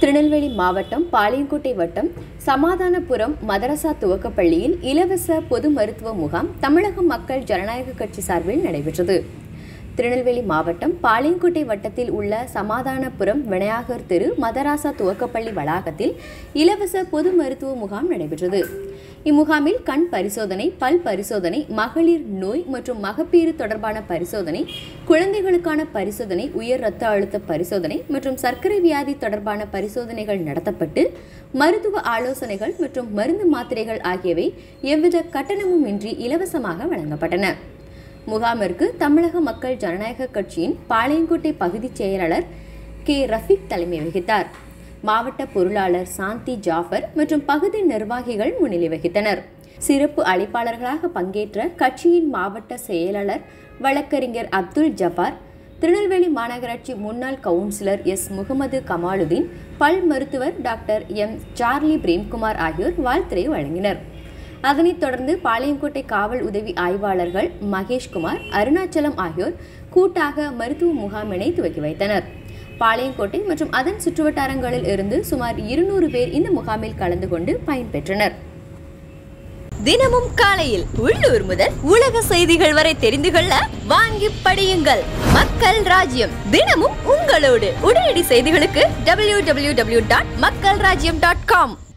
திருநெல்வேலி மாவட்டம் பாளையங்கோட்டை வட்டம் சமாதானபுரம் மதரசா துவக்கப்பள்ளியில் இலவச பொது மருத்துவ முகாம் தமிழக மக்கள் ஜனநாயக கட்சி சார்பில் நடைபெற்றது திருநெல்வேலி மாவட்டம் பாளையங்கோட்டை வட்டத்தில் உள்ள சமாதானபுரம் விநாயகர் தெரு மதராசா துவக்கப்பள்ளி வளாகத்தில் இலவச பொது மருத்துவ முகாம் நடைபெற்றது இம்முகாமில் கண் பரிசோதனை பல் பரிசோதனை மகளிர் நோய் மற்றும் மகப்பேறு தொடர்பான பரிசோதனை குழந்தைகளுக்கான பரிசோதனை உயர் இரத்த அழுத்த பரிசோதனை மற்றும் சர்க்கரை வியாதி தொடர்பான பரிசோதனைகள் நடத்தப்பட்டு மருத்துவ ஆலோசனைகள் மற்றும் மருந்து மாத்திரைகள் ஆகியவை எவ்வித கட்டணமும் இன்றி இலவசமாக வழங்கப்பட்டன முகாமிற்கு தமிழக மக்கள் ஜனநாயக கட்சியின் பாளையங்கோட்டை பகுதிச் செயலாளர் கே ரஃபீக் தலைமை வகித்தார் மாவட்ட பொருளாளர் சாந்தி ஜாஃபர் மற்றும் பகுதி நிர்வாகிகள் முன்னிலை வகித்தனர் சிறப்பு அழைப்பாளர்களாக பங்கேற்ற கட்சியின் மாவட்ட செயலாளர் வழக்கறிஞர் அப்துல் ஜபார் திருநெல்வேலி மாநகராட்சி முன்னாள் கவுன்சிலர் எஸ் முகமது கமாலுதீன் பல் மருத்துவர் டாக்டர் எம் சார்லி பிரேம்குமார் ஆகியோர் வாழ்த்துரை வழங்கினர் அதனைத் தொடர்ந்து பாளையங்கோட்டை காவல் உதவி ஆய்வாளர்கள் மகேஷ்குமார் அருணாச்சலம் ஆகியோர் கூட்டாக மருத்துவ முகாமினை துவக்கி வைத்தனர் பாளையங்கோட்டை மற்றும் அதன் சுற்றுவட்டாரங்களில் இருந்து சுமார் இருநூறு பேர் இந்த முகாமில் கலந்து கொண்டு பயன்பெற்றனர் தினமும் காலையில் உள்ளூர் முதல் உலக செய்திகள் வரை தெரிந்து கொள்ள வாங்கி படியுங்கள் மக்கள் ராஜ்யம் தினமும் உங்களோடு உடனடி செய்திகளுக்கு டபிள்யூ டபிள்யூ டபிள்யூ டாட் மக்கள் ராஜ்யம் டாட் காம்